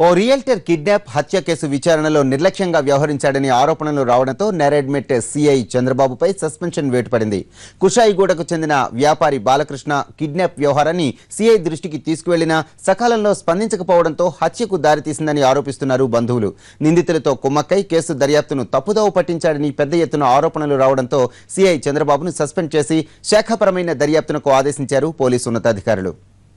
ఓ realtor kidnap హత్య case విచారణలో నిర్లక్ష్యంగా వ్యవహరించాడని ఆరోపణలు రావడంతో నేరెడ్మెట్ సిఐ చంద్రబాబుపై సస్పెన్షన్ వేటు పడింది కుషాయిగూడకు చెందిన వ్యాపారి బాలకృష్ణ కిడ్నాప్ వ్యవహారాన్ని సిఐ దృష్టికి తీసుకువెళ్లినా సకాలంలో స్పందించకపోవడంతో హత్యకు దారితీసిందని ఆరోపిస్తున్నారు బంధువులు నిందితులతో కుమ్మక్కై కేసు దర్యాప్తును తప్పుదోవ పట్టించాడని పెద్ద ఎత్తున ఆరోపణలు రావడంతో సిఐ చంద్రబాబును సస్పెండ్ చేసి శాఖపరమైన దర్యాప్తునకు ఆదేశించారు పోలీసు ఉన్నతాధికారులు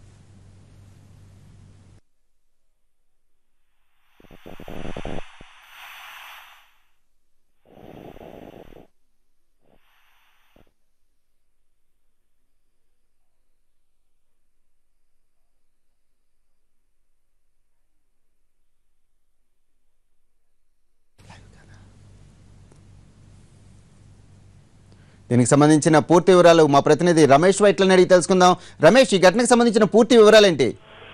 దీనికి సంబంధించిన పూర్తి వివరాలు మా ప్రతినిధి రమేష్ వైట్లని అడిగి తెలుసుకుందాం రమేష్ ఈ ఘటనకు సంబంధించిన పూర్తి వివరాలేంటి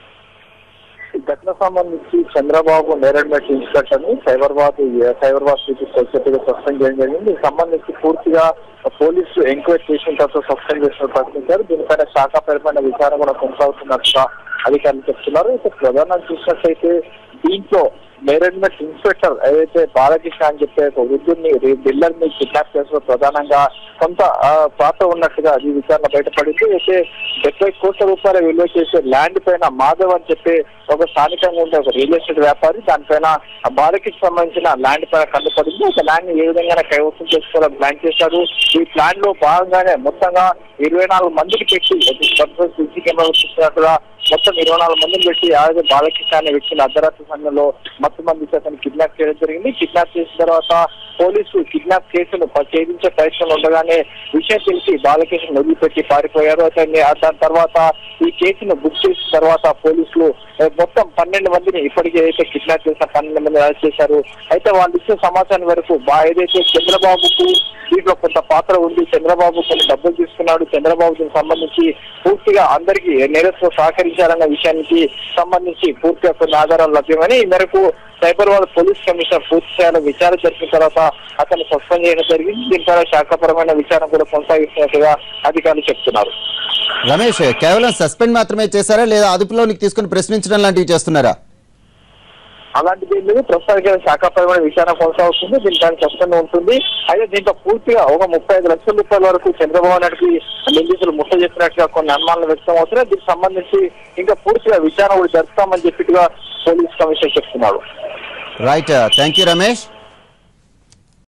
ఈ ఘటన సంబంధించి చంద్రబాబు నేరడ్మెట్ ఇన్స్పెక్టర్ ని సైబరాబాద్ సైబరాబాద్ సిటీ సొసైటీగా సస్పెండ్ చేయడం జరిగింది దీనికి సంబంధించి పూర్తిగా పోలీసు ఎంక్వైరీ చేసిన తర్వాత సస్పెండ్ చేసిన ప్రకటించారు దీనిపైన శాఖపరమైన విచారణ కూడా కొనసాగుతున్నట్టుగా అధికారులు చెప్తున్నారు ఇక ప్రధానంగా చూసినట్లయితే దీంట్లో మేనేజ్మెంట్ ఇన్స్పెక్టర్ ఏదైతే బాలకృష్ణ అని చెప్పే ఒక వృద్ధుడిని బిల్లర్ ని కిడ్నాప్ చేసిన ప్రధానంగా కొంత ఆ, పాత్ర ఉన్నట్టుగా ఈ విచారణ బయటపడింది అయితే డెబ్బై కోట్ల రూపాయల విలువ చేసే ల్యాండ్ పైన మాధవ్ అని చెప్పి ఒక స్థానికంగా ఉండే ఒక రియల్ ఎస్టేట్ వ్యాపారి దానిపైన ఆ బాలకి సంబంధించిన ల్యాండ్ పైన కట్టుపడింది ఒక ల్యాండ్ ఏ విధంగా కైవసం చేసుకోవాలని ప్లాన్ చేశారు ఈ ప్లాన్ లో భాగంగానే మొత్తంగా ఇరవై నాలుగు మందికి పెట్టి సీసీ కెమెరాలు చూస్తున్నట్టుగా మొత్తం ఇరవై నాలుగు మందిని పెట్టి ఆరోగ్య బాలకృష్ణ అనే వ్యక్తిని అర్ధరాత్రి సమయంలో మొత్తం మంది అతను కిడ్నాప్ చేయడం జరిగింది కిడ్నాప్ చేసిన తర్వాత పోలీసు కిడ్నాప్ కేసును ప- ఛేదించే ప్రయత్నంలో ఉండగానే విషయం తెలిసి బాలకృష్ణ వదిలిపెట్టి పారిపోయారు అతన్ని ఆ దాని తర్వాత ఈ కేసును బుక్ చేసిన తర్వాత పోలీసులు ఏ, మొత్తం పన్నెండు మందిని ఇప్పటికే అయితే కిడ్నాప్ చేసిన పన్నెండు మంది అరెస్ట్ చేశారు అయితే వాళ్ళు ఇచ్చిన సమాచారం వరకు బా ఏదైతే చంద్రబాబుకు దీంట్లో కొంత పాత్ర ఉంది చంద్రబాబు కొన్ని డబ్బులు తీసుకున్నాడు చంద్రబాబు దీనికి సంబంధించి పూర్తిగా అందరికీ నేరస్తులు సహకరించాలన్న విషయానికి సంబంధించి పూర్తిగా కొన్ని ఆధారాలు లభ్యమని ఈ మేరకు సైబరాబాద్ పోలీస్ కమిషనర్ పూర్తి స్థాయిలో విచారణ జరిపిన తర్వాత అతన్ని సస్పెండ్ చేయడం జరిగింది దీనిపై శాఖపరమైన విచారణ కూడా కొనసాగిస్తున్నట్టుగా అధికారులు చెప్తున్నారు రమేష్ కేవలం సస్పెండ్ మాత్రమే చేశారా లేదా అదుపులోనికి తీసుకుని ప్రశ్నించడం లాంటివి చేస్తున్నారా అలాంటిది ఏం లేదు ప్రస్తుతానికి శాఖపరమైన విచారణ కొనసాగుతుంది దీనిపైన స్పష్టంగా ఉంటుంది అయితే దీంట్లో పూర్తిగా ఒక ముప్పై ఐదు లక్షల రూపాయల వరకు చంద్రబాబు నాయుడుకి నిందితులు ముట్ట చెప్పినట్టుగా కొన్ని అనుమానాలు వ్యక్తం అవుతున్నాయి దీనికి సంబంధించి ఇంకా పూర్తిగా విచారణ కూడా జరుపుతామని చెప్పిట్టుగా పోలీస్ కమిషనర్ చెప్తున్నారు రైట్ థ్యాంక్ యూ రమేష్